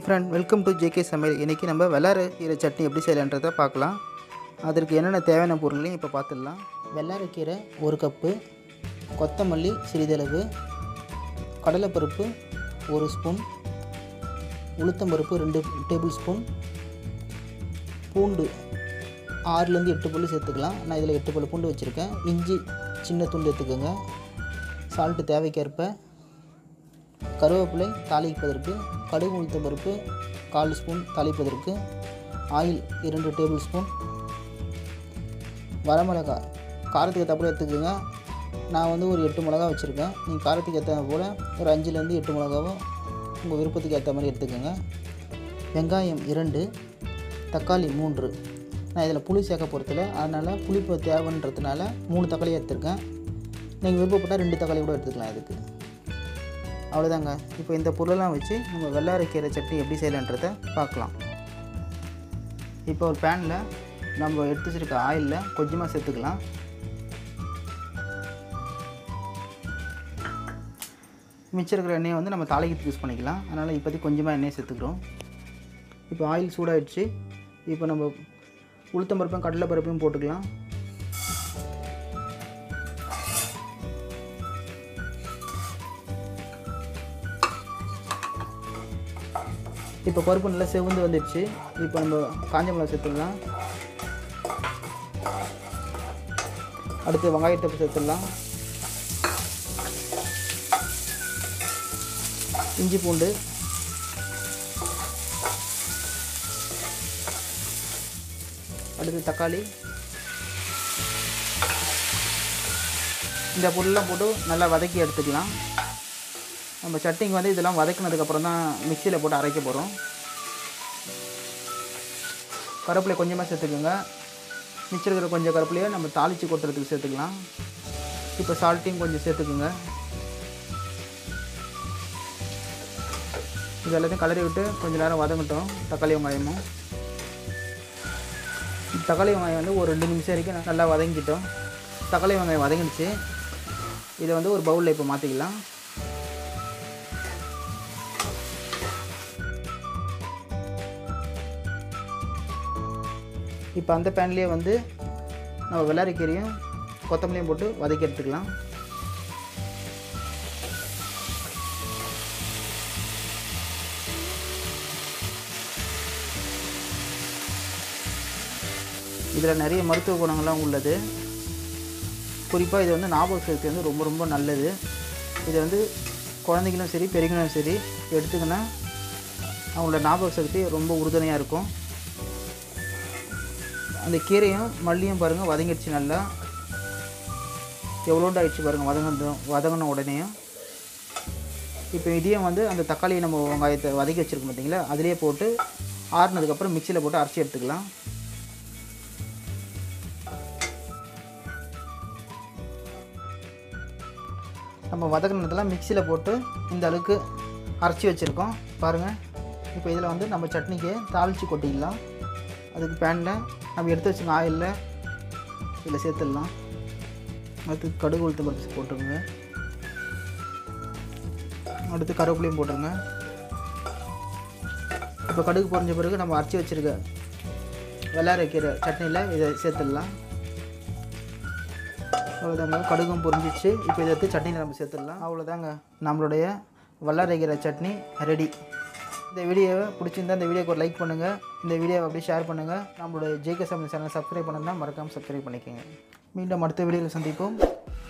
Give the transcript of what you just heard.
friend welcome to JK சமையல் இன்றைக்கி நம்ம வெள்ளார கீரை சட்னி எப்படி செய்யலான்றதை பார்க்கலாம் அதற்கு என்னென்ன தேவையான பொருளையும் இப்போ பார்த்துடலாம் வெள்ளாரக்கீரை ஒரு கப்பு கொத்தமல்லி சிறிதளவு கடலைப்பருப்பு ஒரு ஸ்பூன் உளுத்தம்பருப்பு ரெண்டு டேபிள் ஸ்பூன் பூண்டு ஆறுலேருந்து எட்டு பல்லு சேர்த்துக்கலாம் நான் இதில் எட்டு பல்லு பூண்டு வச்சுருக்கேன் இஞ்சி சின்ன துண்டு எடுத்துக்கோங்க சால்ட்டு தேவைக்கேற்ப கருவேப்பிலை தாளிப்பதற்கு கடுகு உளுத்த பருப்பு கால் ஸ்பூன் தாளிப்பதற்கு ஆயில் இரண்டு டேபிள் ஸ்பூன் வரமிளகாய் காரத்துக்கு ஏற்ற எடுத்துக்கோங்க நான் வந்து ஒரு எட்டு மிளகா வச்சுருக்கேன் நீங்கள் காரத்துக்கு ஏற்ற போல் ஒரு அஞ்சுலேருந்து எட்டு மிளகாவும் உங்கள் விருப்பத்துக்கு ஏற்ற மாதிரி எடுத்துக்கோங்க வெங்காயம் இரண்டு தக்காளி மூன்று நான் இதில் புளி சேர்க்க போகிறதில்ல அதனால் புளிப்பு தேவைன்றதுனால மூணு தக்காளி எடுத்திருக்கேன் நீங்கள் விருப்பப்பட்டால் ரெண்டு தக்காளி கூட எடுத்துக்கலாம் இதுக்கு அவ்வளோதாங்க இப்போ இந்த பொருளெல்லாம் வச்சு நம்ம வெள்ளாரைக்கீரை சட்னி எப்படி செய்யலான்றதை பார்க்கலாம் இப்போ ஒரு பேனில் நம்ம எடுத்து வச்சிருக்க ஆயிலில் கொஞ்சமாக சேர்த்துக்கலாம் மிச்சம் இருக்கிற எண்ணெயை வந்து நம்ம தாளிக்கிறதுக்கு யூஸ் பண்ணிக்கலாம் அதனால் இப்போதைக்கு கொஞ்சமாக எண்ணெயை சேர்த்துக்கிறோம் இப்போ ஆயில் சூடாயிடுச்சு இப்போ நம்ம உளுத்தம் பருப்பையும் கடலை பருப்பையும் போட்டுக்கலாம் இப்போ பருப்பு நல்லா செவந்து வந்துடுச்சு இப்போ நம்ம காஞ்ச மிளகா சேர்த்துடலாம் அடுத்து வெங்காயத்தை சேர்த்துடலாம் இஞ்சி பூண்டு அடுத்து தக்காளி இந்த பொருளெலாம் போட்டு நல்லா வதக்கி எடுத்துக்கலாம் நம்ம சட்னிக்கு வந்து இதெல்லாம் வதக்கினதுக்கப்புறம் தான் மிக்சியில் போட்டு அரைக்க போகிறோம் கருவேப்பிலை கொஞ்சமாக சேர்த்துக்கோங்க மிச்சம் இருக்கிற கொஞ்சம் கருவேப்பிலையை நம்ம தாளித்து கொட்டுறதுக்கு சேர்த்துக்கலாம் இப்போ சால்ட்டையும் கொஞ்சம் சேர்த்துக்குங்க இது எல்லாத்தையும் கலரி விட்டு கொஞ்சம் நேரம் வதங்கட்டும் தக்காளி வெங்காயமும் தக்காளி வெங்காயம் வந்து ஒரு ரெண்டு நிமிஷம் வரைக்கும் நல்லா வதங்கிட்டோம் தக்காளி வெங்காயம் வதங்கிடுச்சு இதை வந்து ஒரு பவுலில் இப்போ மாற்றிக்கலாம் இப்போ அந்த பேன்லேயே வந்து நம்ம வெள்ளாரிக்கீரையும் கொத்தமல்லியும் போட்டு வதக்கி எடுத்துக்கலாம் இதில் நிறைய மருத்துவ குணங்கள்லாம் உள்ளது குறிப்பாக இது வந்து ஞாபக சக்தி வந்து ரொம்ப ரொம்ப நல்லது இது வந்து குழந்தைங்களும் சரி பெரியவங்களும் சரி எடுத்துக்கினா அவங்களோட ஞாபக சக்தி ரொம்ப உறுதுணையாக இருக்கும் அந்த கீரையும் மல்லியும் பாருங்கள் வதங்கிடுச்சு நல்லா எவ்வளோண்டு ஆயிடுச்சு பாருங்கள் வதங்கினதும் வதங்கின உடனேயும் இப்போ இதையும் வந்து அந்த தக்காளியை நம்ம வெங்காயத்தை வதக்கி வச்சுருக்கோம் பார்த்தீங்களா அதிலே போட்டு ஆறுனதுக்கப்புறம் மிக்சியில் போட்டு அரைச்சி எடுத்துக்கலாம் நம்ம வதக்கினதெல்லாம் மிக்சியில் போட்டு இந்த அளவுக்கு அரைச்சி வச்சுருக்கோம் பாருங்கள் இப்போ இதில் வந்து நம்ம சட்னிக்கு தாளித்து கொட்டிடலாம் அதுக்கு பேனில் நம்ம எடுத்து வச்சுங்க ஆயிலில் இதில் சேர்த்துடலாம் அடுத்து கடுகு உளுத்த பருப்பு போட்டுருங்க அடுத்து கருவேப்பிலையும் போட்டுருங்க இப்போ கடுகு பொரிஞ்ச பிறகு நம்ம அரைச்சி வச்சுருக்க வெள்ளாரைக்கீரை சட்னியில் இதை சேர்த்துடலாம் அவ்வளோதாங்க கடுகும் பொரிஞ்சிச்சு இப்போ இதை எடுத்து சட்னியில் நம்ம சேர்த்துடலாம் அவ்வளோதாங்க நம்மளுடைய வல்லாரைக்கீரை சட்னி ரெடி இந்த வீடியோவை பிடிச்சிருந்தா இந்த வீடியோக்கு ஒரு லைக் பண்ணுங்கள் இந்த வீடியோவை அப்படியே ஷேர் பண்ணுங்கள் நம்மளுடைய ஜேகே சமையல் சேனல் சப்ஸ்கிரைப் பண்ணணும்னா மறக்காமல் சப்ஸ்கிரைப் பண்ணிக்கோங்க மீண்டும் அடுத்த வீடியோவில் சந்திப்போம்